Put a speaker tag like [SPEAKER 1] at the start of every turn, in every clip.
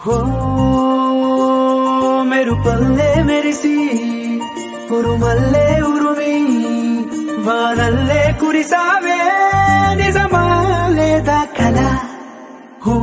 [SPEAKER 1] హో మెరుపల్లే మెరిసి ఉరుమల్లే ఉరుమి వానల్లే కురిసావే నిజమా లేదా కల హో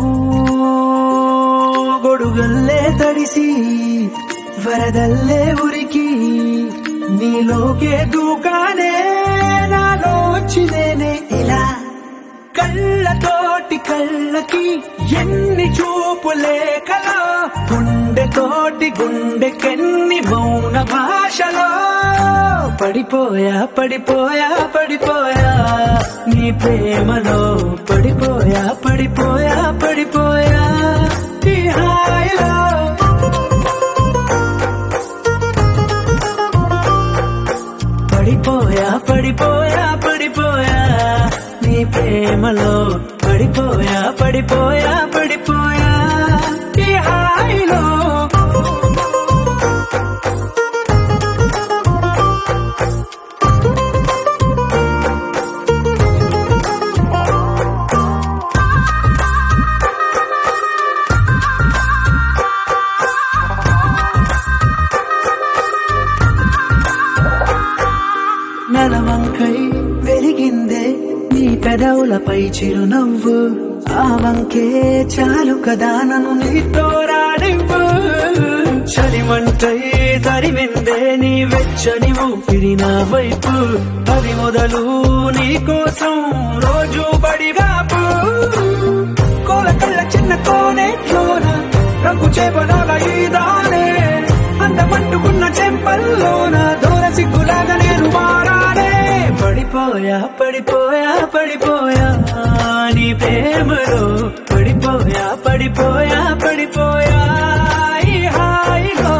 [SPEAKER 1] గొడుగల్లే తడిసి వరదల్లే ఉరికి నీలోకే దూకానే నాలోచినేనే ఇలా కళ్ళతోటి కళ్ళకి ఎన్ని చూపులే కలా గుండెతోటి గుండెకెన్ని మౌన భాషలో పడిపోయా పడిపోయా పడిపోయా నీ ప్రేమలో పడిపోయా పడిపోయా పడిపోయా ఈ హాయిలో పడిపోయా పడిపోయా పడిపోయా నీ ప్రేమలో పడిపోయా పడిపోయా పడిపోయా ఈ హాయిలో నలవంకై వెలిగిందే నీ పెదవులపై చిరునవ్వు ఆ వంకే చాలు కదా నన్ను నీతో రానివ్వు చలిమంటై తరిమిందే నీ వెచ్చని ఊపిరి నా వైపు అది మొదలు నీ కోసం రోజు బడిగాపు కోల కళ్ళ చిన్న కోనేట్లోన రంగు చేపలాగా ఈదానే అందమంటుకున్న చెంపల్లోన దూర సిగ్గులాగా నేను మారానే పడిపోయా పడిపోయా పడిపోయా నీ ప్రేమలో పడిపోయా పడిపోయా పడిపోయా ఈ హాయిలో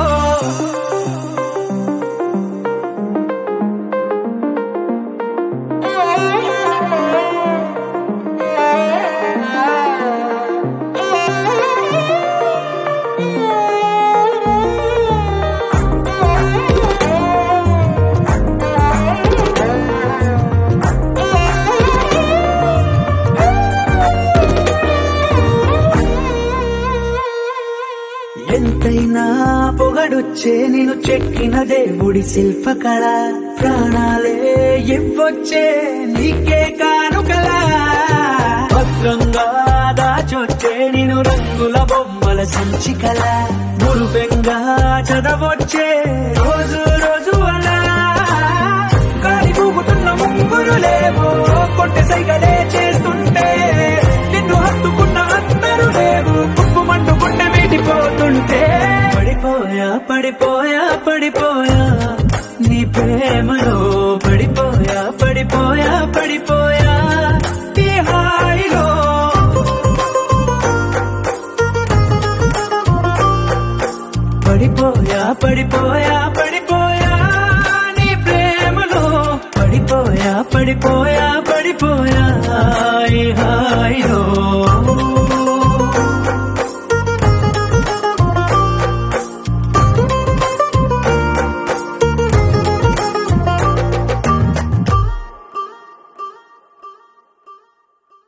[SPEAKER 1] ఎంతైనా పొగడొచ్చే నేను చెక్కిన దేవుడి శిల్పకళ ప్రాణాలే ఇవ్వొచ్చే నీకే కానుకలా భద్రంగా దాచొచ్చే నేను రంగుల బొమ్మల సంచికల మురుపెంగా చదవొచ్చే రోజు రోజు అలా గాలి కూపుతున్న ముంగురు లేవో కొట్టె సైగలే చేస్తుంటే నిన్ను హత్తుకున్న అందరూ లేవు కుక్కుమంటూ గుండె మీటిపోతుంటే పడిపోయా పడిపోయా పడిపోయా నీ ప్రేమలో పడిపోయా పడిపోయా పడిపోయా ఈ హాయిలో పడిపోయా పడిపోయా పడిపోయా నీ ప్రేమలో పడిపోయా పడిపోయా పడిపోయా ఈ హాయిలో